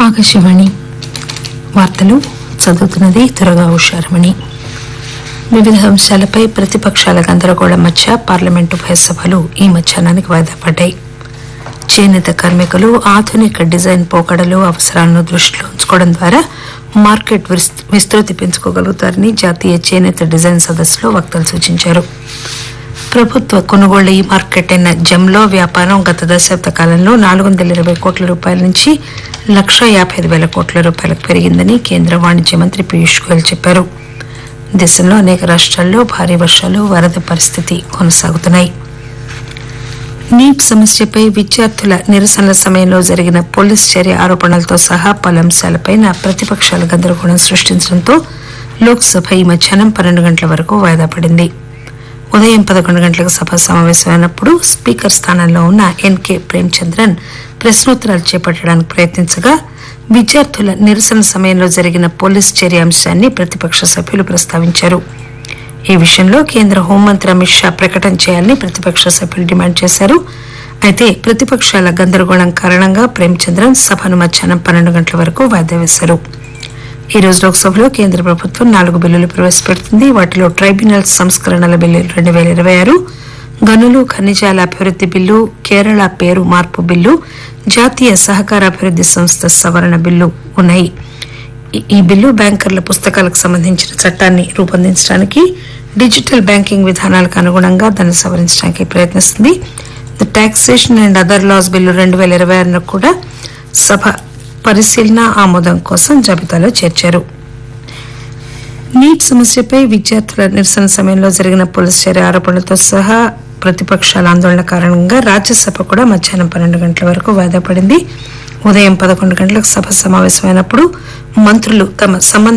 ఆకాశవాణి వార్తలు చదువుతున్నది త్వరగా ఉషారమణి వివిధ అంశాలపై ప్రతిపక్షాల గందరగోళం మధ్య పార్లమెంటు ఉభయ సభలు ఈ మధ్యాహ్నానికి వాయిదా పడ్డాయి చేనేత కార్మికులు ఆధునిక డిజైన్ పోకడలు అవసరాలను దృష్టిలో ఉంచుకోవడం ద్వారా మార్కెట్ విస్- విస్తృతి పెంచుకోగలుగుతారని జాతీయ చేనేత డిజైన్ సదస్సులో వక్తలు సూచించారు ప్రభుత్వ కొనుగోళ్ల ఈ మార్కెట్ అయిన జమ్లో వ్యాపారం గత దశాబ్ద కాలంలో నాలుగు వందల ఇరవై కోట్ల రూపాయల నుంచి లక్ష యాభై ఐదు వేల కోట్ల రూపాయలకు పెరిగిందని కేంద్ర వాణిజ్య మంత్రి పీయూష్ గోయల్ చెప్పారు దేశంలో అనేక రాష్ట్రాల్లో భారీ వర్షాలు వరద పరిస్థితి కొనసాగుతున్నాయి నీట్ సమస్యపై విద్యార్థుల నిరసనల సమయంలో జరిగిన పోలీస్ చర్య ఆరోపణలతో సహా పలు అంశాలపైన ప్రతిపక్షాలు గందరగోళం సృష్టించడంతో లోక్సభ ఈ మధ్యాహ్నం పన్నెండు గంటల వరకు వాయిదా పడింది ఉదయం పదకొండు గంటలకు సభ సమావేశమైనప్పుడు స్పీకర్ స్థానంలో ఉన్న ఎన్కే ప్రేమచంద్రన్ ప్రశ్నోత్తరాలు చేపట్టడానికి ప్రయత్నించగా విద్యార్థుల నిరసన సమయంలో జరిగిన పోలీస్ చర్య అంశాన్ని ప్రతిపక్ష సభ్యులు ప్రస్తావించారు ఈ విషయంలో కేంద్ర హోంమంత్రి అమిత్ షా ప్రకటన చేయాలని ప్రతిపక్ష సభ్యులు డిమాండ్ చేశారు అయితే ప్రతిపక్షాల గందరగోళం కారణంగా ప్రేమచంద్రన్ సభను మధ్యాహ్నం పన్నెండు గంటల వరకు వాయిదా వేశారు ఈ రోజు లోక్సభలో కేంద్ర ప్రభుత్వం నాలుగు బిల్లులు ప్రవేశపెడుతుంది వాటిలో ట్రైబ్యునల్ సంస్కరణల బిల్లు రెండు వేల ఇరవై ఆరు గనులు ఖనిజాల అభివృద్ది బిల్లు కేరళ పేరు మార్పు బిల్లు జాతీయ సహకార అభివృద్ది సంస్థ సవరణ బిల్లు ఉన్నాయి ఈ- ఈ బిల్లు బ్యాంకర్ల పుస్తకాలకు సంబంధించిన చట్టాన్ని రూపొందించడానికి డిజిటల్ బ్యాంకింగ్ విధానాలకు అనుగుణంగా దాన్ని సవరించడానికి ప్రయత్నిస్తుంది the taxation and other laws bill రెండు వేల ఇరవై ఆరును కూడా సభ పరిశీలన ఆమోదం కోసం జాబితాలో చేర్చారు నీట్ సమస్యపై విద్యార్థుల నిరసన సమయంలో జరిగిన పోలీస్ చర్య ఆరోపణలతో సహా ప్రతిపక్షాల ఆందోళన కారణంగా రాజ్యసభ కూడా మధ్యాహ్నం పన్నెండు గంటల వరకు వాయిదా పడింది ఉదయం పదకొండు గంటలకు సభ సమావేశమైనప్పుడు మంత్రులు తమ సంబంధ